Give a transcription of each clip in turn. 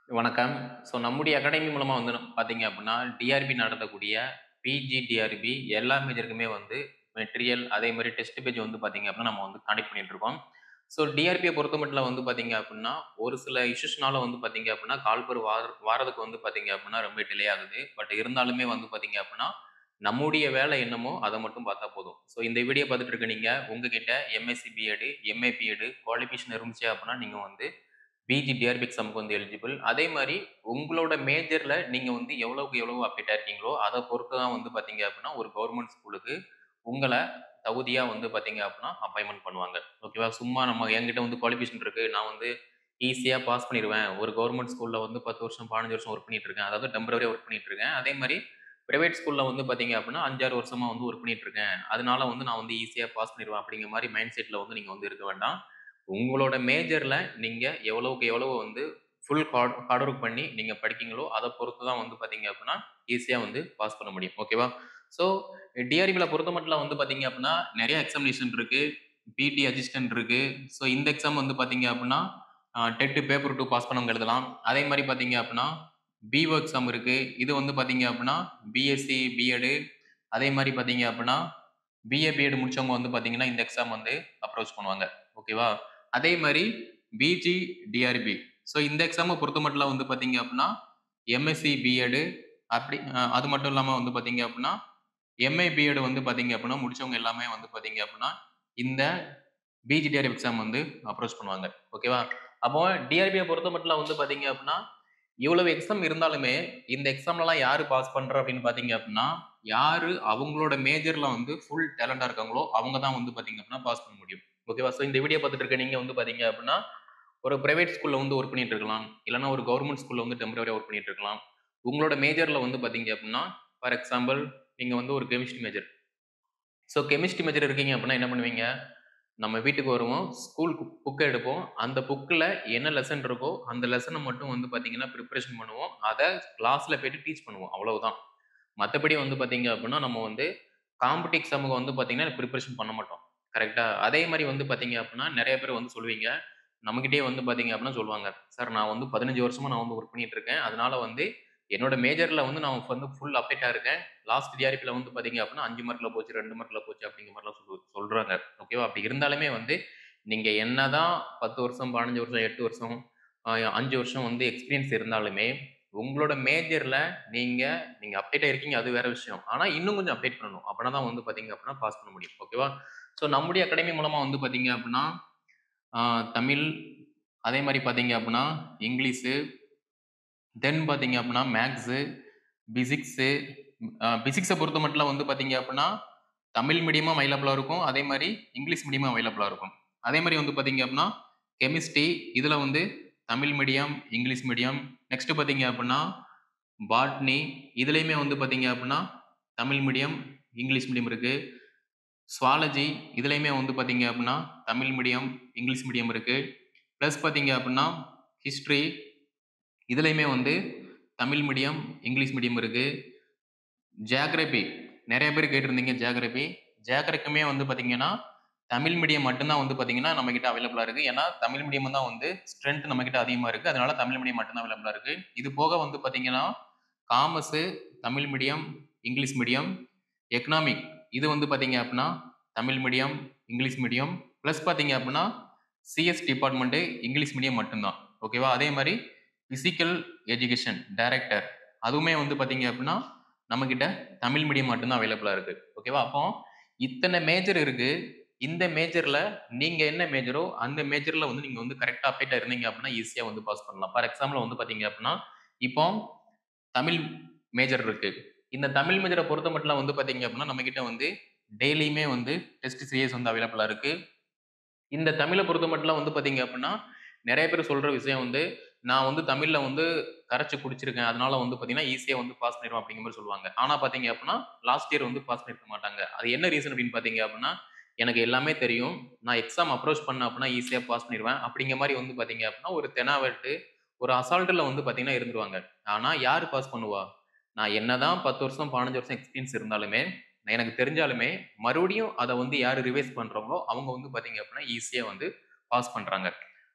வணக்கம். ஸோ நம்முடைய அகாடமி மூலமா வந்து நம் பார்த்தீங்க அப்டின்னா, டிஆர்பி நடத்தக்கூடிய பிஜி, டிஆர்பி எல்லா மேஜருக்குமே வந்து மெட்டீரியல் அதே மாரி டெஸ்ட் பேட்ச் வந்து பார்த்தீங்க அப்டின்னா, நம்ம வந்து கண்டக்ட் பண்ணிட்டு இருக்கோம். ஸோ டிஆர்பிய பொறுத்தமட்டில வந்து பார்த்தீங்க அப்டின்னா, ஒரு சில இஷ்யூஸ்னால வந்து பார்த்தீங்க அப்டின்னா, கால்பர் வார வாரதுக்கு வந்து பார்த்தீங்க அப்டின்னா, ரொம்ப டிலே ஆகுது. பட் இருந்தாலுமே வந்து பார்த்தீங்க அப்டின்னா, நம்முடைய வேலை என்னமோ அத மட்டும் பார்த்தா போதும். ஸோ இந்த வீடியோ பார்த்துட்டு இருக்க நீங்க, உங்ககிட்ட MSc BEd, MA BEd qualification இருந்துச்சு அப்டின்னா, நீங்க வந்து பிஜி டிஆர்பி எக்ஸாம்க்கு வந்து எலிஜிபிள். அதே மாரி உங்களோட மேஜர்ல நீங்க வந்து எவ்வளவுக்கு எவ்வளவு அப்டேட்டா இருக்கீங்களோ, அத பொறுத்து தான் வந்து பார்த்தீங்க அப்டின்னா, ஒரு கவர்ன்மென்ட் ஸ்கூலுக்கு உங்கள தகுதியா வந்து பார்த்தீங்க அப்டின்னா, அப்பாயின்ட்மென்ட் பண்ணுவாங்க. ஓகேவா? சும்மா நம்ம என்கிட்ட வந்து குவாலிஃபிகேஷன் இருக்கு. நான் வந்து ஈஸியா பாஸ் பண்ணிருவேன். ஒரு கவர்ன்மென்ட் ஸ்கூல்ல வந்து 10 வருஷம், 15 வருஷம் வொர்க் பண்ணிட்டு இருக்கேன். அதாவது டெம்பரரியா வொர்க் பண்ணிட்டு இருக்கேன். அதே மாரி பிரைவேட் ஸ்கூல்ல வந்து பார்த்தீங்க அப்டின்னா, 5, 6 வருஷமா வந்து வொர்க் பண்ணிட்டு இருக்கேன். அதனால வந்து நான் வந்து ஈஸியா பாஸ் பண்ணிருவேன் அப்டிங்கிற மாரி மைண்ட் செட்ல வந்து நீங்க வந்து இருக்க வேண்டாம். உங்களோட மேஜர்ல நீங்க எவ்வளவுக்கு எவ்வளவு வந்து ஃபுல் ஹார்ட் ஹார்ட் ஒர்க் பண்ணி நீங்க படிக்கிறீங்களோ, அத பொறுத்து தான் வந்து பார்த்தீங்க அப்டின்னா, ஈஸியா வந்து பாஸ் பண்ண முடியும். ஓகேவா? ஸோ டிஆர்பில பொறுத்தமட்டில வந்து பார்த்தீங்க அப்டின்னா, நெறைய எக்ஸாமினேஷன் இருக்கு. பிடி அசிஸ்டன்ட் இருக்கு. ஸோ இந்த எக்ஸாம் வந்து பார்த்தீங்க அப்டின்னா, அ டெட் பேப்பர் 2 பாஸ் பண்ணவங்க எழுதலாம். அதே மாரி பார்த்தீங்க அப்டின்னா, பிஓ எக்ஸாம் இருக்கு. இது வந்து பார்த்தீங்க அப்டின்னா, பிஎஸ்சி, பிஎட் அதே மாரி பார்த்தீங்க அப்டின்னா, பிஏ, பிஎட் முடிச்சவங்க வந்து பார்த்தீங்கன்னா, இந்த எக்ஸாம் வந்து அப்ரோச் பண்ணுவாங்க. ஓகேவா? அதே மாரி பிஜி, டிஆர்பி ஸோ இந்த எக்ஸாம பொறுத்தமட்டில வந்து பார்த்தீங்க அப்டின்னா, எம்எஸ்சி, பிஎட் அப்டி அ அது மட்டும் இல்லாம வந்து பார்த்தீங்க அப்டின்னா, எம்ஏ, பிஎட் வந்து பார்த்தீங்க அப்டின்னா, முடிச்சவங்க எல்லாமே வந்து பார்த்தீங்க அப்டின்னா, இந்த பிஜி, டிஆர்பி எக்ஸாம் வந்து அப்ரோச் பண்ணுவாங்க. ஓகேவா? அப்போ டிஆர்பிய பொறுத்தமட்டில வந்து பார்த்தீங்க அப்டின்னா, இவ்வளவு எக்ஸாம் இருந்தாலுமே, இந்த எக்ஸாம்லலாம் யாரு பாஸ் பண்றா அப்டின்னு பார்த்தீங்க அப்டின்னா, யாரு அவங்களோட மேஜர்ல வந்து ஃபுல் டேலண்டா இருக்காங்களோ, அவங்க தான் வந்து பார்த்தீங்க அப்டின்னா, பாஸ் பண்ண முடியும். ஓகேவா? ஸோ இந்த வீடியோ பார்த்துட்டு இருக்க நீங்க வந்து பார்த்தீங்க அப்டின்னா, ஒரு பிரைவேட் ஸ்கூல்ல வந்து வொர்க் பண்ணிட்டு இருக்கலாம். இல்லன்னா ஒரு கவர்ன்மென்ட் ஸ்கூல்ல வந்து டெம்பரரியா வொர்க் பண்ணிட்டு இருக்கலாம். உங்களோட மேஜர்ல வந்து பார்த்தீங்க அப்டின்னா, ஃபார் எக்ஸாம்பிள் நீங்க வந்து ஒரு chemistry major. So chemistry major இருக்கீங்க அப்டின்னா என்ன பண்ணுவீங்க? நம்ம வீட்டுக்கு வருவோம். ஸ்கூல் புக் புக்க எடுப்போம். அந்த புக்ல என்ன லெசன் இருக்கோ, அந்த லெசன மட்டும் வந்து பார்த்தீங்கன்னா, பிரிப்பரேஷன் பண்ணுவோம். அத கிளாஸ்ல போயிட்டு டீச் பண்ணுவோம். அவ்வளவுதான். மத்தபடி வந்து பார்த்தீங்க அப்டின்னா, நம்ம வந்து காம்படிட்டிவ் எக்ஸாம்க்கு வந்து பார்த்தீங்கன்னா, பிரிப்பரேஷன் பண்ண மாட்டோம். கரெக்ட்டா? அதே மாரி வந்து பார்த்தீங்க அப்டின்னா, நெறைய பேர் வந்து சொல்லுவீங்க. நம்மகிட்டயே வந்து பார்த்தீங்க அப்டின்னா சொல்லுவாங்க. சார் நான் வந்து 15 வருஷமா நான் வந்து வொர்க் பண்ணிட்டு இருக்கேன். அதனால வந்து என்னோட மேஜர்ல வந்து நான் வந்து ஃபுல் அப்டேட்டா இருக்கேன். லாஸ்ட் டிஆர்பில வந்து பார்த்தீங்க அப்டின்னா, 5 மார்க்ல போச்சு, 2 மார்க்ல போச்சு அப்டிங்கிற மாரிலாம் சொல்லு சொல்றாங்க. ஓகேவா? அப்டி இருந்தாலுமே வந்து நீங்க என்னதான் 10 வருஷம், 15 வருஷம், 8 வருஷம், அ 5 வருஷம் வந்து எக்ஸ்பீரியன்ஸ் இருந்தாலுமே, உங்களோட மேஜர்ல நீங்க நீங்க அப்டேட்டா இருக்கீங்க அது வேற விஷயம். ஆனா இன்னும் கொஞ்சம் அப்டேட் பண்ணணும். அப்பனா தான் வந்து பார்த்தீங்க அப்டின்னா, பாஸ் பண்ண முடியும். ஓகேவா? ஸோ நம்முடைய அகாடமி மூலமா வந்து பார்த்தீங்க அப்டின்னா, அ தமிழ், அதே மாரி பார்த்தீங்க அப்டின்னா, இங்கிலீஷு தென் பார்த்தீங்க அப்டின்னா, மேத்ஸு, பிசிக்ஸு அ பிசிக்ஸ பொறுத்தமட்டில வந்து பார்த்தீங்க அப்டின்னா, தமிழ் மீடியமும் அவைலபிளா இருக்கும். அதே மாரி இங்கிலீஷ் மீடியமும் அவைலபிளா இருக்கும். அதே மாரி வந்து பார்த்தீங்க அப்டின்னா, கெமிஸ்ட்ரி இதுல வந்து Tamil medium, English medium. Next பார்த்தீங்க அப்டின்னா, பாட்னி இதுலயுமே வந்து பார்த்தீங்க அப்டின்னா, தமிழ் மீடியம், இங்கிலீஷ் மீடியம் இருக்கு. சுவாலஜி இதுலயுமே வந்து பார்த்தீங்க அப்டின்னா, தமிழ் மீடியம், இங்கிலீஷ் மீடியம் இருக்கு. பிளஸ் பார்த்தீங்க அப்டின்னா, ஹிஸ்டரி இதுலயுமே வந்து தமிழ் மீடியம், இங்கிலீஷ் மீடியம் இருக்கு. ஜியோகிராபி நெறைய பேர் கேட்டிருந்தீங்க ஜியோகிராபி. ஜியோகிராபிக்குமே வந்து பார்த்தீங்கன்னா, தமிழ் மீடியம் மட்டும் தான் வந்து பார்த்தீங்கன்னா, நம்மகிட்ட அவைலபிளா இருக்கு. ஏன்னா தமிழ் மீடியம் தான் வந்து ஸ்ட்ரென்த் நம்மகிட்ட அதிகமா இருக்கு. அதனால தமிழ் மீடியம் மட்டும் தான் அவைலபிளா இருக்கு. இது போக வந்து பார்த்தீங்கன்னா, commerce, Tamil medium, English medium, economic இது வந்து பார்த்தீங்க அப்டின்னா, Tamil medium, English medium plus பார்த்தீங்க அப்டின்னா, சிஎஸ் டிபார்ட்மெண்ட் இங்கிலீஷ் மீடியம் மட்டும் தான். ஓகேவா? அதே மாரி பிசிக்கல் எஜுகேஷன் டைரக்டர் அதுவுமே வந்து பார்த்தீங்க அப்டின்னா, நம்மகிட்ட தமிழ் மீடியம் மட்டும் தான் அவைலபிளா இருக்கு. ஓகேவா? அப்போ இத்தன மேஜர் இருக்கு. இந்த மேஜர்ல நீங்க என்ன மேஜரோ, அந்த மேஜர்ல வந்து நீங்க வந்து கரெக்ட்டா அப்டேட்டா இருந்தீங்க அப்டின்னா, ஈஸியா வந்து பாஸ் பண்ணலாம். ஃபார் எக்ஸாம்பிள் வந்து பார்த்தீங்க அப்டின்னா, இப்போ தமிழ் மேஜர் இருக்கு. இந்த தமிழ் மேஜர பொறுத்தமட்டில வந்து பார்த்தீங்க அப்டின்னா, நம்மகிட்ட வந்து டெய்லியுமே வந்து டெஸ்ட் சீரியஸ் வந்து அவைலபிளா இருக்கு. இந்த தமிழ பொறுத்தமட்டில வந்து பார்த்தீங்க அப்டின்னா, நெறைய பேர் சொல்ற விஷயம் வந்து, நான் வந்து தமிழ்ல வந்து கரைச்சு குடிச்சிருக்கேன். அதனால வந்து பார்த்தீங்கன்னா, ஈஸியா வந்து பாஸ் பண்ணிருவேன் அப்டிங்கிற மாரி சொல்லுவாங்க. ஆனா பார்த்தீங்க அப்டின்னா, லாஸ்ட் இயர் வந்து பாஸ் பண்ணியிருக்க மாட்டாங்க. அது என்ன ரீசன் அப்டின்னு பார்த்தீங்க அப்டின்னா, எனக்கு எல்லாமே தெரியும். நான் எக்ஸாம் அப்ரோச் பண்ணேன் அப்டின்னா, ஈஸியா பாஸ் பண்ணிருவேன். அப்டிங்கிற மாரி வந்து பார்த்தீங்க அப்டின்னா, ஒரு தெனாவட்டு, ஒரு அசால்ட்ல வந்து பார்த்தீங்கன்னா இருந்துருவாங்க. ஆனா யாரு பாஸ் பண்ணுவா? நான் என்னதான் 10 வருஷம், 15 வருஷம் எக்ஸ்பீரியன்ஸ் இருந்தாலுமே, எனக்கு தெரிஞ்சாலுமே, மறுபடியும் அத வந்து யாரு ரிவைஸ் பண்றாங்களோ, அவங்க வந்து பார்த்தீங்க அப்டின்னா, ஈஸியா வந்து பாஸ் பண்றாங்க.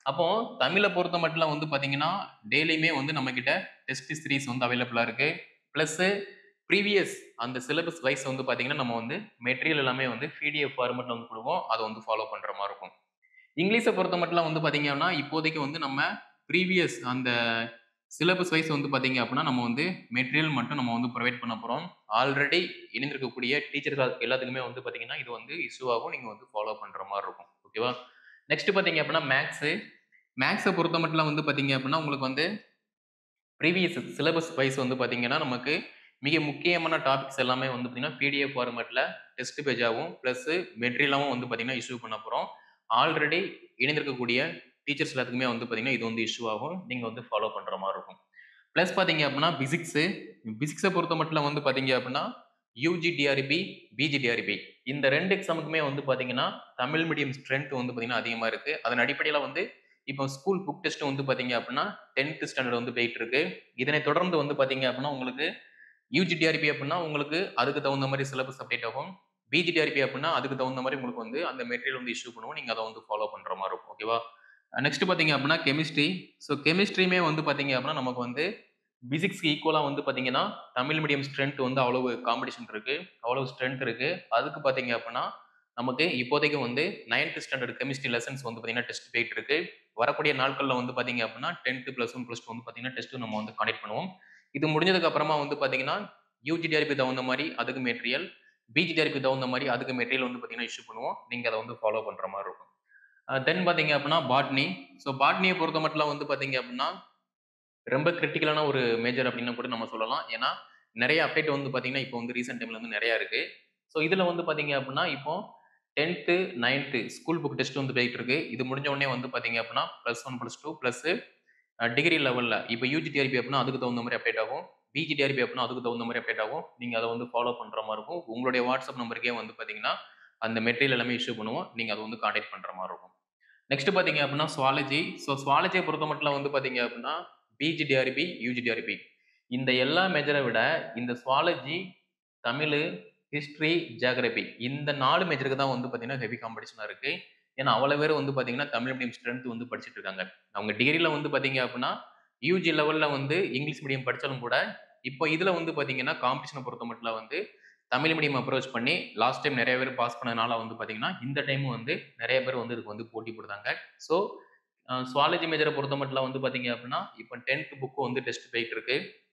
அப்போ தமிழை பொறுத்த மட்டும் வந்து பார்த்தீங்கன்னா டெய்லியுமே வந்து நம்ம கிட்ட டெஸ்ட் சீரிஸ் வந்து அவைலபிளா இருக்கு ப்ளஸ் ப்ரீவியஸ் அந்த சிலபஸ் வைஸ் வந்து பார்த்தீங்கன்னா நம்ம வந்து மெட்டீரியல் எல்லாமே வந்து பிடிஎஃப் ஃபார்மெட்ல வந்து கொடுவோம் அதை வந்து ஃபாலோ பண்ற மாதிரி இருக்கும் இங்கிலீஷை பொறுத்த மட்டும் வந்து பார்த்தீங்கன்னா இப்போதைக்கு வந்து நம்ம ப்ரீவியஸ் அந்த சிலபஸ் வைஸ் வந்து பார்த்தீங்க அப்படின்னா நம்ம வந்து மெட்டீரியல் மட்டும் நம்ம வந்து ப்ரொவைட் பண்ண போகிறோம் ஆல்ரெடி இணைந்திருக்கக்கூடிய டீச்சர்கள் எல்லாத்துக்குமே வந்து பார்த்தீங்கன்னா இது வந்து இஷ்யூ ஆகும் நீங்கள் வந்து ஃபாலோ பண்ணுற மாதிரி இருக்கும் ஓகேவா நெக்ஸ்ட் பார்த்தீங்க அப்படின்னா மேக்ஸு மேக்ஸை பொறுத்த மட்டும் வந்து பார்த்தீங்க அப்படின்னா உங்களுக்கு வந்து ப்ரீவியஸ் சிலபஸ் வைஸ் வந்து பார்த்தீங்கன்னா நமக்கு மிக முக்கியமான டாபிக்ஸ் எல்லாமே வந்து பார்த்தீங்கன்னா பிடிஎஃப் ஃபார்மேட்டில் டெஸ்ட் பேஜாகவும் ப்ளஸ் மெட்டீரியலாகவும் வந்து பார்த்தீங்கன்னா இஷ்யூ பண்ண போகிறோம் ஆல்ரெடி இணைந்திருக்கக்கூடிய டீச்சர்ஸ் எல்லாத்துக்குமே வந்து பார்த்தீங்கன்னா இது வந்து இஷ்யூ ஆகும் நீங்கள் வந்து ஃபாலோ பண்ணுற மாதிரி இருக்கும் ப்ளஸ் பார்த்தீங்க அப்படின்னா பிசிக்ஸு பிசிக்ஸை பொறுத்த மட்டும் வந்து பார்த்தீங்க அப்படின்னா யூஜி டிஆர்பி பிஜி டிஆர்பி இந்த ரெண்டு எக்ஸாமுக்குமே வந்து பார்த்தீங்கன்னா தமிழ் மீடியம் ஸ்ட்ரென்த் வந்து பார்த்தீங்கன்னா அதிகமாக இருக்குது அதன் அடிப்படையில் வந்து இப்போ ஸ்கூல் புக் டெஸ்ட் வந்து பார்த்தீங்க அப்படின்னா டென்த் ஸ்டாண்டர்ட் வந்து போயிட்டு இருக்கு இதனை தொடர்ந்து வந்து பார்த்தீங்க அப்படின்னா உங்களுக்கு யூஜிடிஆர்பி அப்படின்னா உங்களுக்கு அதுக்கு தகுந்த மாதிரி சிலபஸ் அப்டேட் ஆகும் பிஜிடிஆர்பி அப்படின்னா அதுக்கு தகுந்த மாதிரி உங்களுக்கு வந்து அந்த மெட்டீரியல் வந்து இஷ்யூ பண்ணுவோம் நீங்கள் அதை வந்து ஃபாலோ பண்ணுற மாதிரி இருக்கும் ஓகேவா நெக்ஸ்ட் பார்த்தீங்க அப்படின்னா கெமிஸ்ட்ரி ஸோ கெமிஸ்ட்ரியுமே வந்து பார்த்தீங்க அப்படின்னா நமக்கு வந்து பிசிக்ஸ்க்கு ஈக்குவலாக வந்து பார்த்தீங்கன்னா தமிழ் மீடியம் ஸ்ட்ரென்த் வந்து அவ்வளவு காம்படிஷன் இருக்கு அவ்வளவு ஸ்ட்ரென்த் இருக்கு அதுக்கு பார்த்தீங்க அப்படின்னா நமக்கு இப்போதைக்கு வந்து நைன்த் ஸ்டாண்டர்ட் கெமிஸ்ட்ரி லெசன்ஸ் வந்து பார்த்தீங்கன்னா டெஸ்ட் போயிட்டு இருக்கு வரக்கூடிய நாட்களில் வந்து பார்த்தீங்க அப்படின்னா tenth plus one plus two வந்து பார்த்தீங்கன்னா டெஸ்ட் நம்ம வந்து கனெக்ட் பண்ணுவோம் இது முடிஞ்சதுக்கு அப்புறமா வந்து பார்த்தீங்கன்னா யூஜிடிஆர்பி தகுந்த மாதிரி அதுக்கு மெட்டீரியல் பிஜிடிஆர்பி தகுந்த மாதிரி அதுக்கு மெட்டீரியல் வந்து பார்த்தீங்கன்னா இஷ்யூ பண்ணுவோம் நீங்கள் அதை வந்து ஃபாலோ பண்ணுற மாதிரி இருக்கும் தென் பார்த்தீங்க அப்படின்னா பாட்னி ஸோ பாட்னியை பொறுத்த மட்டும் வந்து பார்த்தீங்க அப்படின்னா ரொம்ப கிரிட்டிக்கலான ஒரு மேஜர் அப்படின்னு கூட நம்ம சொல்லலாம் ஏன்னா நிறைய அப்டேட் வந்து பார்த்தீங்கன்னா இப்போ வந்து ரீசெண்ட் டைம்ல வந்து நிறையா இருக்கு ஸோ இதில் வந்து பார்த்தீங்க அப்படின்னா இப்போ tenth ninth school book test வந்து போயிட்டு இருக்கு இது முடிஞ்ச உடனே வந்து பார்த்தீங்க அப்படின்னா plus one plus two plus degree லெவலில் இப்போ யூஜிடிஆர்பி அப்படின்னா அதுக்கு தகுந்த மாதிரி அப்டேட் ஆகும் பிஜிடிஆர்பி அப்படின்னா அதுக்கு தகுந்த மாதிரி அப்டேட் ஆகும் நீங்கள் அதை வந்து ஃபாலோ பண்ணுற மாதிரி இருக்கும் உங்களுடைய வாட்ஸ்அப் நம்பருக்கே வந்து பார்த்தீங்கன்னா அந்த மெட்டீரியல் எல்லாமே இஷ்யூ பண்ணுவோம் நீங்கள் அதை வந்து கான்டாக்ட் பண்ணுற மாதிரி இருக்கும் நெக்ஸ்ட் பார்த்தீங்க அப்படின்னா சுவாலஜி ஸோ சுவாலஜியை பொறுத்த மட்டும் வந்து பார்த்தீங்க அப்படின்னா பிஜிடிஆர்பி யூஜிடிஆர்பி இந்த எல்லா மேஜரை விட இந்த சுவாலஜி தமிழ் ஹிஸ்ட்ரி ஜியாகிரபி இந்த நாலு மேஜருக்கு தான் வந்து பார்த்தீங்கன்னா ஹெவி காம்படிஷனாக இருக்கு ஏன்னா அவ்வளோ பேர் வந்து பார்த்தீங்கன்னா தமிழ் மீடியம் ஸ்ட்ரென்த் வந்து படிச்சுட்டு இருக்காங்க அவங்க டிகிரியில் வந்து பார்த்தீங்க அப்படின்னா யூஜி லெவலில் வந்து இங்கிலீஷ் மீடியம் படித்தாலும் கூட இப்போ இதில் வந்து பார்த்தீங்கன்னா காம்படிஷனை பொறுத்த மட்டும் வந்து தமிழ் மீடியம் அப்ரோச் பண்ணி லாஸ்ட் டைம் நிறைய பேர் பாஸ் பண்ணதுனால வந்து பார்த்தீங்கன்னா இந்த டைமும் வந்து நிறைய பேர் வந்து இதுக்கு வந்து போட்டி போடுறாங்க ஸோ சுவாலஜி மேஜரை பொறுத்த மட்டும் வந்து பார்த்தீங்க அப்படின்னா இப்போ டென்த் புக்கு வந்து டெஸ்ட் போயிட்டு இருக்கு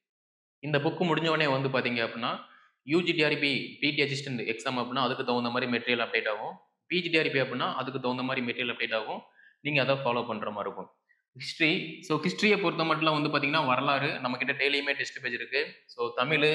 இந்த புக்கு முடிஞ்ச உடனே வந்து பார்த்தீங்க அப்படின்னா யூஜிடிஆர்பி பிடி அசிஸ்டன்ட் எக்ஸாம் அப்படின்னா அதுக்கு தகுந்த மாதிரி மெட்டீரியல் அப்டேட் ஆகும் பிஜிடிஆர்பி அப்படின்னா அதுக்கு தகுந்த மாதிரி மெட்டீரியல் அப்டேட் ஆகும் நீங்கள் அதை ஃபாலோ பண்ணுற மாதிரி இருக்கும் ஹிஸ்ட்ரி ஸோ ஹிஸ்ட்ரியை பொறுத்த மட்டும் வந்து பார்த்தீங்கன்னா வரலாறு நம்மக்கிட்ட டெய்லியுமே டெஸ்ட் பேஜ் இருக்கு ஸோ தமிழ்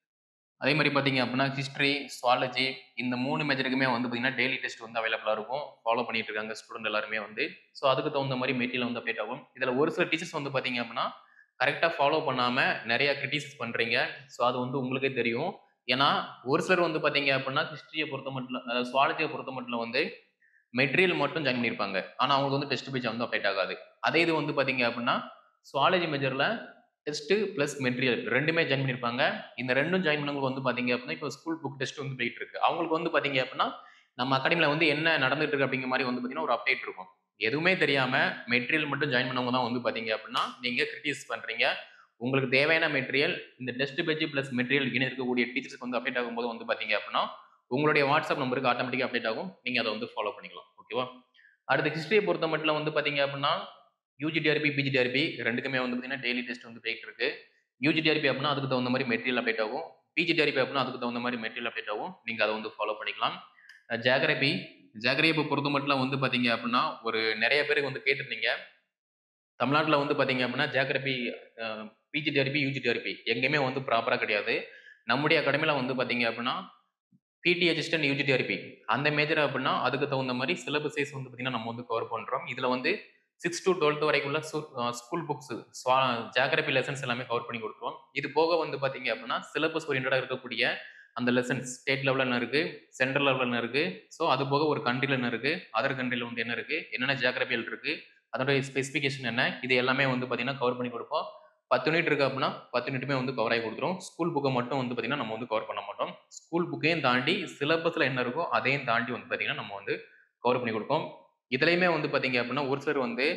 அதே மாதிரி பார்த்தீங்க அப்படின்னா ஹிஸ்ட்ரி சுவாலஜி இந்த மூணு மேஜருக்குமே வந்து பார்த்தீங்கன்னா டெய்லி டெஸ்ட் வந்து அவைலபிளாக இருக்கும் ஃபாலோ பண்ணிட்டு இருக்காங்க ஸ்டூடெண்ட் எல்லாருமே வந்து ஸோ அதுக்கு தகுந்த மாதிரி மெட்டீரியல் வந்து அப்டேட் ஆகும் இதில் ஒரு சில டீச்சர்ஸ் வந்து பார்த்தீங்க அப்படின்னா கரெக்டாக ஃபாலோ பண்ணாமல் நிறைய கிரிட்டிசைஸ் பண்ணுறீங்க ஸோ அது வந்து உங்களுக்கே தெரியும் ஏன்னா ஒரு சிலர் வந்து பார்த்தீங்க அப்படின்னா ஹிஸ்ட்ரியை பொறுத்த மட்டும் அதாவது சுவாலஜியை பொறுத்த மட்டும் வந்து மெட்டீரியல் மட்டும் ஜாயின் பண்ணியிருப்பாங்க ஆனால் அவங்களுக்கு வந்து டெஸ்ட் பேஜ் வந்து அப்டேட் ஆகாது அதே இது வந்து பார்த்தீங்க அப்படின்னா சுவாலஜி மேஜரில் டெஸ்ட் ப்ளஸ் மெட்டீரியல் ரெண்டுமே ஜாயின் பண்ணியிருப்பாங்க இந்த ரெண்டும் ஜாயின் பண்ணவங்களுக்கு வந்து பார்த்தீங்க அப்படின்னா இப்போ ஸ்கூல் புக் டெஸ்ட் வந்து போயிட்டு இருக்கு அவங்களுக்கு வந்து பார்த்தீங்க அப்படின்னா நம்ம அகாடமியில் வந்து என்ன நடந்துட்டு இருக்கு அப்படிங்கிற மாதிரி வந்து பார்த்தீங்கன்னா ஒரு அப்டேட் இருக்கும் எதுவுமே தெரியாம மெட்டீரியல் மட்டும் ஜாயின் பண்ணவங்க தான் வந்து பார்த்தீங்க அப்படின்னா நீங்கள் கிரிட்டிஸ் பண்ணுறீங்க உங்களுக்கு தேவையான மெட்டீரியல் இந்த டெஸ்ட் பேஜ் ப்ளஸ் மெட்டீரியல் இணை இருக்கக்கூடிய டீச்சர்ஸ்க்கு வந்து அப்டேட் ஆகும்போது வந்து பார்த்தீங்க அப்படின்னா உங்களுடைய வாட்ஸ்அப் நம்பருக்கு ஆட்டோமேட்டிக்காக அப்டேட் ஆகும் நீங்கள் அதை வந்து ஃபாலோ பண்ணிக்கலாம் ஓகேவா அடுத்து ஹிஸ்ட்ரியை பொறுத்த மட்டும் வந்து பார்த்தீங்க அப்படின்னா யூஜிடிஆர்பி பிஜிடிஆர்பி ரெண்டுக்குமே வந்து பார்த்தீங்கன்னா டெய்லி டெஸ்ட் வந்து போயிட்டு இருக்கு யூஜிடிஆர்பி அப்படின்னா அதுக்கு தகுந்த மாதிரி மெட்டீரியல் அப்டேட் ஆகும் பிஜிடிஆர்பி அப்படின்னா அதுக்கு தகுந்த மாதிரி மெட்டீரியல் அப்டேட் ஆகும் நீங்கள் அதை வந்து ஃபாலோ பண்ணிக்கலாம் ஜாகிரபி ஜாகிரபி பொறுத்த மட்டும் வந்து பார்த்தீங்க அப்படின்னா ஒரு நிறைய பேருக்கு வந்து கேட்டிருந்தீங்க தமிழ்நாட்டில் வந்து பார்த்தீங்க அப்படின்னா ஜாகிரபி பிஜிடிஆர்பி யூஜிடிஆர்பி எங்கேயுமே வந்து ப்ராப்பராக கிடையாது நம்முடைய அகாடமியில் வந்து பார்த்தீங்க அப்படின்னா பிடி அசிஸ்டன்ட் யூஜிடிஆர்பி அந்த மேஜர் அப்படின்னா அதுக்கு தகுந்த மாதிரி சிலபஸ் சைஸ் வந்து பார்த்தீங்கன்னா நம்ம வந்து கவர் பண்ணுறோம் இதில் வந்து சிக்ஸ் டு டுவெல்த் வரைக்குள்ள ஸ்கூல் புக்ஸ் ஜாகிரபி லெசன்ஸ் எல்லாமே கவர் பண்ணி கொடுத்துருவோம் இது போக வந்து பார்த்தீங்க அப்படின்னா சிலபஸ் ஓரியன்டாக இருக்கக்கூடிய அந்த லெசன்ஸ் ஸ்டேட் லெவலில் என்ன இருக்கு சென்ட்ரல் லெவலில் என்ன இருக்கு ஸோ அது போக ஒரு கண்ட்ரியில் என்ன இருக்கு அதர் கண்ட்ரியில் வந்து என்ன இருக்கு என்னென்ன ஜியாகிரபியல் இருக்கு அதோட ஸ்பெசிஃபிகேஷன் என்ன இது எல்லாமே வந்து பார்த்தீங்கன்னா கவர் பண்ணி கொடுப்போம் பத்து யூனிட் இருக்கு அப்படின்னா பத்து யூனிட்டுமே வந்து கவர் ஆகி கொடுத்துரும் ஸ்கூல் புக்கை மட்டும் வந்து பார்த்தீங்கன்னா நம்ம வந்து கவர் பண்ண மாட்டோம் ஸ்கூல் புக்கையும் தாண்டி சிலபஸில் என்ன இருக்கோ அதையும் தாண்டி வந்து பார்த்தீங்கன்னா நம்ம வந்து கவர் பண்ணி கொடுப்போம் இதுலையுமே வந்து பார்த்தீங்க அப்படின்னா ஒரு சிலர் வந்து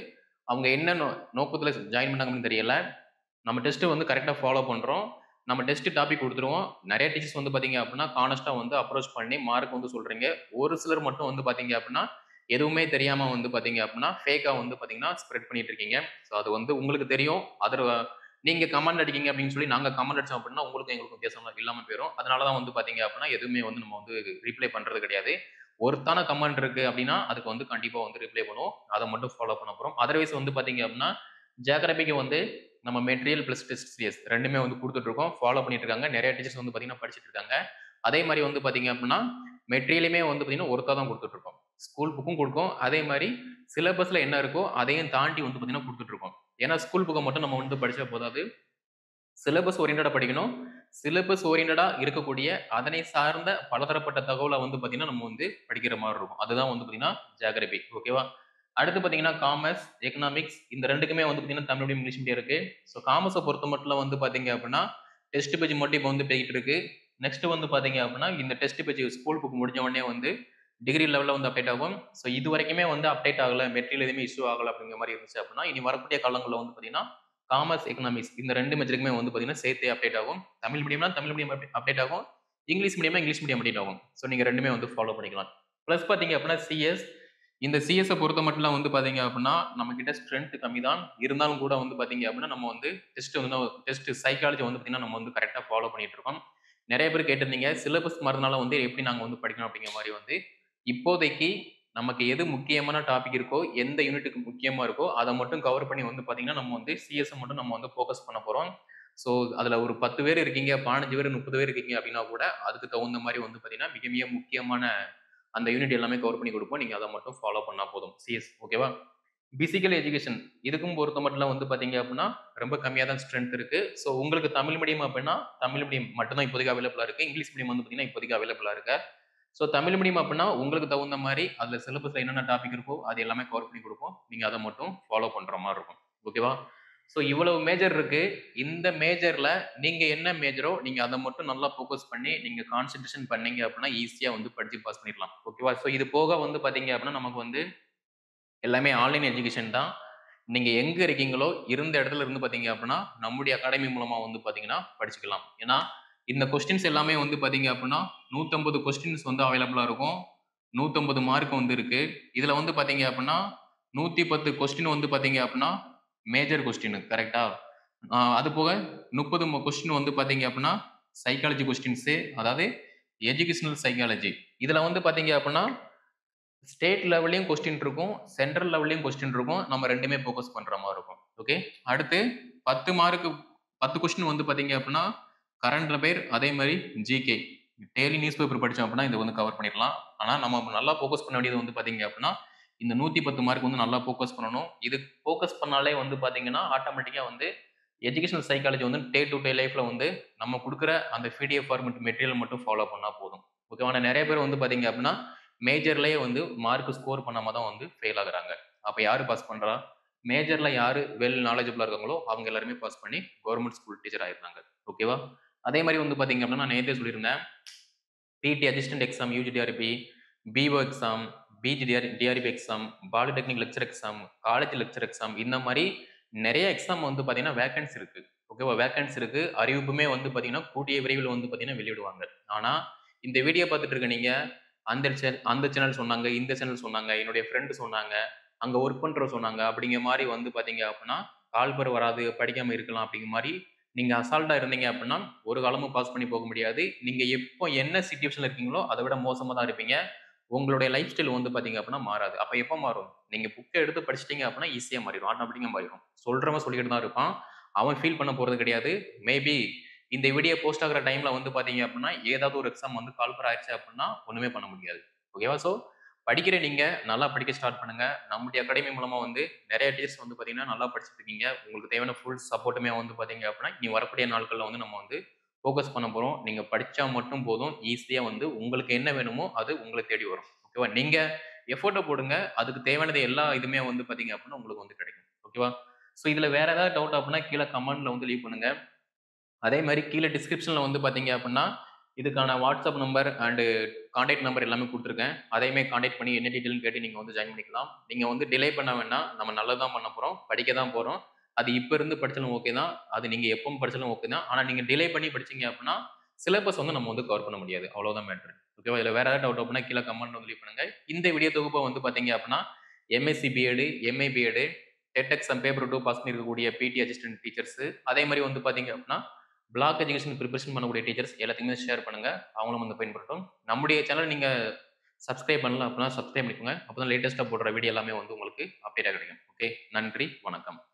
அவங்க என்ன நோ நோக்கத்துல ஜாயின் பண்ணாங்கன்னு தெரியல. நம்ம டெஸ்ட் வந்து கரெக்ட்டா ஃபாலோ பண்றோம். நம்ம டெஸ்ட் டாபிக் குடுத்துருவோம். நெறைய டீச்சர்ஸ் வந்து பார்த்தீங்க அப்டின்னா, ஹானஸ்ட்டா வந்து அப்ரோச் பண்ணி மார்க் வந்து சொல்றீங்க. ஒரு சிலர் மட்டும் வந்து பார்த்தீங்க அப்டின்னா, எதுவுமே தெரியாம வந்து பார்த்தீங்க அப்டின்னா, ஃபேக்கா வந்து பார்த்தீங்கன்னா, ஸ்ப்ரெட் பண்ணிட்டு இருக்கீங்க. ஸோ அது வந்து உங்களுக்கு தெரியும். அதர் நீங்க கமெண்ட் அடிக்கீங்க அப்டின்னு சொல்லி நாங்க கமெண்ட் அடிச்சோம் அப்டின்னா, உங்களுக்கும் எங்களுக்கும் வித்தியாசம் இல்லாம போயிரும். அதனால தான் வந்து பார்த்தீங்க அப்டின்னா, எதுவுமே வந்து நம்ம வந்து ரிப்ளை பண்றது கிடையாது. ஒர்த்தான கமெண்ட் இருக்கு அப்டின்னா, அதுக்கு வந்து கண்டிப்பா வந்து ரிப்ளை பண்ணுவோம். அத மட்டும் ஃபாலோ பண்ண போறோம். அதர்வைஸ் வந்து பார்த்தீங்க அப்டின்னா, ஜியோகிராபிக்கு வந்து நம்ம மெட்டீரியல் பிளஸ் டெஸ்ட் சீரியஸ் 2மே வந்து குடுத்துட்டு இருக்கோம். ஃபாலோ பண்ணிட்டு இருக்காங்க. நெறைய டீச்சர்ஸ் வந்து பார்த்தீங்கன்னா, படிச்சுட்டு இருக்காங்க. அதே மாரி வந்து பார்த்தீங்க அப்டின்னா, மெட்டீரியலுமே வந்து பார்த்தீங்கன்னா, ஒர்த்தா தான் குடுத்துட்டு இருக்கோம். ஸ்கூல் புக்கும் குடுக்கோம். அதே மாரி சிலபஸ்ல என்ன இருக்கோ, அதையும் தாண்டி வந்து பார்த்தீங்கன்னா, குடுத்துட்டு இருக்கோம். ஏன்னா ஸ்கூல் புக்க மட்டும் நம்ம வந்து படிச்சா போதாது. சிலபஸ் ஓரியன்டடா படிக்கணும். சிலபஸ் ஓரியன்டடா இருக்கக்கூடிய அதனை சார்ந்த பலதரப்பட்ட தகவல வந்து பார்த்தீங்கன்னா, நம்ம வந்து படிக்கிற மாரி இருக்கும். அதுதான் வந்து பார்த்தீங்கன்னா, ஜியோகிராபி ஓகேவா? அடுத்து பார்த்தீங்கன்னா, காமர்ஸ், எக்கனாமிக்ஸ் இந்த 2க்குமே வந்து பார்த்தீங்கன்னா, தமிழ் மீடியம், இங்கிலீஷ் மீடியம் இருக்கு. ஸோ காமர்ஸ பொறுத்த மட்டும் வந்து பார்த்தீங்க அப்டின்னா, டெஸ்ட் பேட்ச் மட்டும் இப்ப வந்து போயிட்டு இருக்கு. நெக்ஸ்ட் வந்து பார்த்தீங்க அப்டின்னா, இந்த டெஸ்ட் பேட்ச் ஸ்கூல் புக் முடிஞ்ச உடனே வந்து டிகிரி லெவல்ல வந்து அப்டேட் ஆகும். ஸோ இதுவரைக்குமே வந்து அப்டேட் ஆகல. மெட்டீரியல் எதுவுமே இஷ்யூ ஆகல அப்டிங்கிற மாரி இருந்துச்சு அப்டின்னா, இனி வரக்கூடிய காலங்கள்ல வந்து பார்த்தீங்கன்னா, காமர்ஸ், எக்கனாமிக்ஸ் இந்த 2 மேஜருக்குமே வந்து பார்த்தீங்கன்னா, சேர்த்தே அப்டேட் ஆகும். தமிழ் மீடியம்னா தமிழ் மீடியம் அப்டே அப்டேட் ஆகும். இங்கிலீஷ் மீடியம்னா இங்கிலீஷ் மீடியம் அப்டேட் ஆகும். ஸோ நீங்க 2மே வந்து ஃபாலோ பண்ணிக்கலாம். பிளஸ் பார்த்தீங்க அப்டின்னா, சிஎஸ் இந்த சிஎஸ்ஸ பொறுத்த மட்டும் வந்து பார்த்தீங்க அப்டின்னா, நம்ம கிட்ட ஸ்ட்ரென்த் கம்மி தான். இருந்தாலும் கூட வந்து பார்த்தீங்க அப்டின்னா, நம்ம வந்து டெஸ்ட் வந்து டெஸ்ட் சைக்காலஜி வந்து பார்த்தீங்கன்னா, நம்ம வந்து கரெக்ட்டா ஃபாலோ பண்ணிட்டு இருக்கோம். நெறைய பேர் கேட்டிருந்தீங்க. சிலபஸ் மாறுதுனால வந்து எப்படி நாங்க வந்து படிக்கணும் அப்டிங்கிற மாரி வந்து, இப்போதைக்கு நமக்கு எது முக்கியமான டாபிக் இருக்கோ, எந்த யூனிட்க்கு முக்கியமா இருக்கோ, அத மட்டும் கவர் பண்ணி வந்து பார்த்தீங்கன்னா, நம்ம வந்து சிஎஸ்ஸ மட்டும் நம்ம வந்து ஃபோக்கஸ் பண்ண போறோம். ஸோ அதுல ஒரு 10 பேர் இருக்கீங்க, 15 பேர், 30 பேர் இருக்கீங்க அப்டின்னா கூட, அதுக்கு தகுந்த மாரி வந்து பார்த்தீங்கன்னா, மிக மிக முக்கியமான அந்த யூனிட் எல்லாமே கவர் பண்ணி குடுப்போம். நீங்க அத மட்டும் ஃபாலோ பண்ணா போதும். சிஎஸ் ஓகேவா? பிசிக்கல் எஜுகேஷன் இதுக்கும் பொறுத்த மட்டும் வந்து பார்த்தீங்க அப்டின்னா, ரொம்ப கம்மியா தான் ஸ்ட்ரென்த் இருக்கு. ஸோ உங்களுக்கு தமிழ் மீடியம் அப்டின்னா, தமிழ் மீடியம் மட்டும் தான் இப்போதைக்கு அவைலபிளா இருக்கு. இங்கிலீஷ் மீடியம் வந்து பார்த்தீங்கன்னா, இப்போதைக்கு அவைலபிளா இல்ல. ஸோ தமிழ் மீடியம் அப்டின்னா, உங்களுக்கு தகுந்த மாரி அதுல சிலபஸ்ல என்னென்ன டாபிக் இருக்கோ, அது எல்லாமே கவர் பண்ணி குடுப்போம். நீங்க அத மட்டும் ஃபாலோ பண்ற மாரி இருக்கும். ஓகேவா? ஸோ இவ்வளவு மேஜர் இருக்கு. இந்த மேஜர்ல நீங்க என்ன மேஜரோ, நீங்க அத மட்டும் நல்லா ஃபோக்கஸ் பண்ணி, நீங்க கான்சன்ட்ரேஷன் பண்ணீங்க அப்டின்னா, ஈஸியா வந்து படிச்சு பாஸ் பண்ணிடலாம். ஓகேவா? ஸோ இது போக வந்து பார்த்தீங்க அப்டின்னா, நமக்கு வந்து எல்லாமே ஆன்லைன் எஜுகேஷன் தான். நீங்க எங்க இருக்கீங்களோ, இருந்த இடத்துல இருந்து பார்த்தீங்க அப்டின்னா, நம்முடைய அகாடமி மூலமா வந்து பார்த்தீங்கன்னா, படிச்சுக்கலாம். ஏன்னா, இந்த கொஸ்டின்ஸ் எல்லாமே வந்து பார்த்தீங்க அப்டின்னா, 150 கொஸ்டின்ஸ் வந்து அவைலபிளா இருக்கும். 150 மார்க் வந்து இருக்கு. இதுல வந்து பார்த்தீங்க அப்டின்னா, 110 கொஸ்டின் வந்து பார்த்தீங்க அப்டின்னா, மேஜர் கொஸ்டின் கரெக்ட்டா? அ அது போக 30 ம கொஸ்டின் வந்து பார்த்தீங்க அப்டின்னா, சைக்காலஜி கொஸ்டின்ஸ் அதாவது எஜுகேஷனல் சைக்காலஜி. இதுல வந்து பார்த்தீங்க அப்டின்னா, ஸ்டேட் லெவல்லயும் கொஸ்டின் இருக்கும். சென்ட்ரல் லெவல்லயும் கொஸ்டின் இருக்கும். நம்ம 2மே ஃபோக்கஸ் பண்ற மாரி இருக்கும். ஓகே. அடுத்து 10 மார்க் 10 கொஸ்டின் வந்து பார்த்தீங்க அப்டின்னா, கரண்ட் அஃபேர் அதே மாரி ஜிகே. டெய்லி நியூஸ் பேப்பர் படிச்சோம் அப்டின்னா, இத வந்து கவர் பண்ணிடலாம். ஆனா நம்ம நல்லா ஃபோக்கஸ் பண்ண வேண்டியது வந்து பார்த்தீங்க அப்டின்னா, இந்த 110 மார்க் வந்து நல்லா ஃபோக்கஸ் பண்ணணும். இது ஃபோக்கஸ் பண்ணாலே வந்து பார்த்தீங்கன்னா, ஆட்டோமேட்டிக்கா வந்து எஜுகேஷனல் சைக்காலஜி வந்து டே டூ டே லைஃப்ல வந்து நம்ம குடுக்குற அந்த பிடிஎஃப் ஃபார்மேட் மெட்டீரியல் மட்டும் ஃபாலோ பண்ணா போதும். ஓகேவா? ஆனா நெறைய பேர் வந்து பார்த்தீங்க அப்டின்னா, மேஜர்லயே வந்து மார்க் ஸ்கோர் பண்ணாம தான் வந்து ஃபெயில் ஆகுறாங்க. அப்ப யாரு பாஸ் பண்றா? மேஜர்ல யாரு வெல் நாலெட்ஜபிளா இருக்காங்களோ, அவங்க எல்லாருமே பாஸ் பண்ணி கவர்ன்மென்ட் ஸ்கூல் டீச்சர் ஆயிடுறாங்க. ஓகேவா? அதே மாரி வந்து பார்த்தீங்க அப்டின்னா, நான் நேத்தே சொல்லியிருந்தேன். BT assistant exam, UG TRB, PO exam, PG TR TRB exam, polytechnic lecture exam, college lecture exam இந்த மாரி நெறைய எக்ஸாம் வந்து பார்த்தீங்கன்னா, வேக்கன்சி இருக்கு. ஓகேவா? வேக்கன்சி இருக்கு. அறிவிப்புமே வந்து பார்த்தீங்கன்னா, கூடிய விரைவில் வந்து பார்த்தீங்கன்னா, வெளியிடுவாங்க. ஆனா, இந்த வீடியோ பார்த்துட்டு இருக்க நீங்க, அந்த சேனல் அந்த சேனல் சொன்னாங்க, இந்த சேனல் சொன்னாங்க, என்னுடைய ஃப்ரெண்ட் சொன்னாங்க, அங்க வொர்க் பண்றவங்க சொன்னாங்க அப்படிங்கிற மாரி வந்து பார்த்தீங்க அப்டின்னா, கால்பர் வராது, படிக்காம இருக்கலாம் அப்படிங்கிற மாரி நீங்க அசால்ட்டா இருந்தீங்க அப்டின்னா, ஒரு காலமும் பாஸ் பண்ணி போக முடியாது. நீங்க எப்போ என்ன சிட்யூவேஷன்ல இருக்கீங்களோ, அத விட மோசமா தான் இருப்பீங்க. உங்களுடைய லைஃப் ஸ்டைல் வந்து பார்த்தீங்க அப்டின்னா மாறாது. அப்ப எப்ப மாறும்? நீங்க புக்க எடுத்து படிச்சுட்டீங்க அப்டின்னா, ஈஸியா மாறிரும். ஆட்டோமேட்டிக்கா மாறிரும். சொல்றவன் சொல்லிக்கிட்டு தான் இருப்பான். அவன் ஃபீல் பண்ண போறது கிடையாது. மேபி இந்த வீடியோ போஸ்ட் ஆகுற டைம்ல வந்து பார்த்தீங்க அப்டின்னா, ஏதாவது ஒரு எக்ஸாம் வந்து கால்பர் ஆயிருச்சு அப்டின்னா, ஒண்ணுமே பண்ண முடியாது. ஓகேவா? ஸோ படிக்கிற நீங்க நல்லா படிக்க ஸ்டார்ட் பண்ணுங்க. நம்முடைய அகாடமி மூலமா வந்து நெறைய டீச்சர்ஸ் வந்து பார்த்தீங்கன்னா, நல்லா படிச்சுட்டு இருக்கீங்க. உங்களுக்கு தேவையான ஃபுல் சப்போர்ட்டுமே வந்து பார்த்தீங்க அப்டின்னா, இனி வரக்கூடிய நாட்கள்ல வந்து நம்ம வந்து ஃபோக்கஸ் பண்ண போறோம். நீங்க படிச்சா மட்டும் போதும். ஈஸியா வந்து உங்களுக்கு என்ன வேணுமோ, அது உங்கள தேடி வரும். ஓகேவா? நீங்க எஃபோர்ட்ட போடுங்க. அதுக்கு தேவையானது எல்லா இதுமே வந்து பார்த்தீங்க அப்டின்னா, உங்களுக்கு வந்து கிடைக்கும். ஓகேவா? ஸோ இதுல வேற ஏதாவது டவுட் அப்டின்னா, கீழ கமெண்ட்ல வந்து லீவ் பண்ணுங்க. அதே மாரி கீழ டிஸ்கிரிப்ஷன்ல வந்து பார்த்தீங்க அப்டின்னா, இதுக்கான WhatsApp number and contact number எல்லாமே குடுத்துருக்கேன். அதையுமே கான்டாக்ட் பண்ணி என்ன டீட்டெயில்ன்னு கேட்டு நீங்க வந்து ஜாயின் பண்ணிக்கலாம். நீங்க வந்து டிலே பண்ண வேண்டாம். நம்ம நல்லது தான் பண்ண போறோம். படிக்க தான் போறோம். அது இப்ப இருந்து படிச்சாலும் ஓகே தான். அது நீங்க எப்பவும் படிச்சாலும் ஓகே தான். ஆனா நீங்க டிலே பண்ணி படிச்சீங்க அப்டின்னா, சிலபஸ் வந்து நம்ம வந்து கவர் பண்ண முடியாது. அவ்வளவுதான் மேட்டர். ஓகேவா? இதுல வேற ஏதாவது டவுட் அப்டின்னா கீழ கமெண்ட் வந்து லீவ் பண்ணுங்க. இந்த வீடியோ தொகுப்ப வந்து பார்த்தீங்க அப்டின்னா, MSc BEd, MA BEd, TET exam paper 2 pass பண்ணியிருக்கக்கூடிய பிடி அசிஸ்டன்ட் டீச்சர்ஸ் அதே மாரி வந்து பார்த்தீங்க அப்டின்னா, பிளாக் எஜுகேஷன் பிரிப்பரேஷன் பண்ணக்கூடிய டீச்சர்ஸ் எல்லாத்துக்குமே ஷேர் பண்ணுங்க. அவங்களும் வந்து பயன்படட்டும். நம்முடைய சேனல் நீங்க சப்ஸ்கிரைப் பண்ணல அப்டின்னா சப்ஸ்கிரைப் பண்ணிக்கோங்க. அப்பதான் லேட்டஸ்ட்டா போடுற வீடியோ எல்லாமே வந்து உங்களுக்கு அப்டேட்டா கிடைக்கும். ஓகே. நன்றி. வணக்கம்.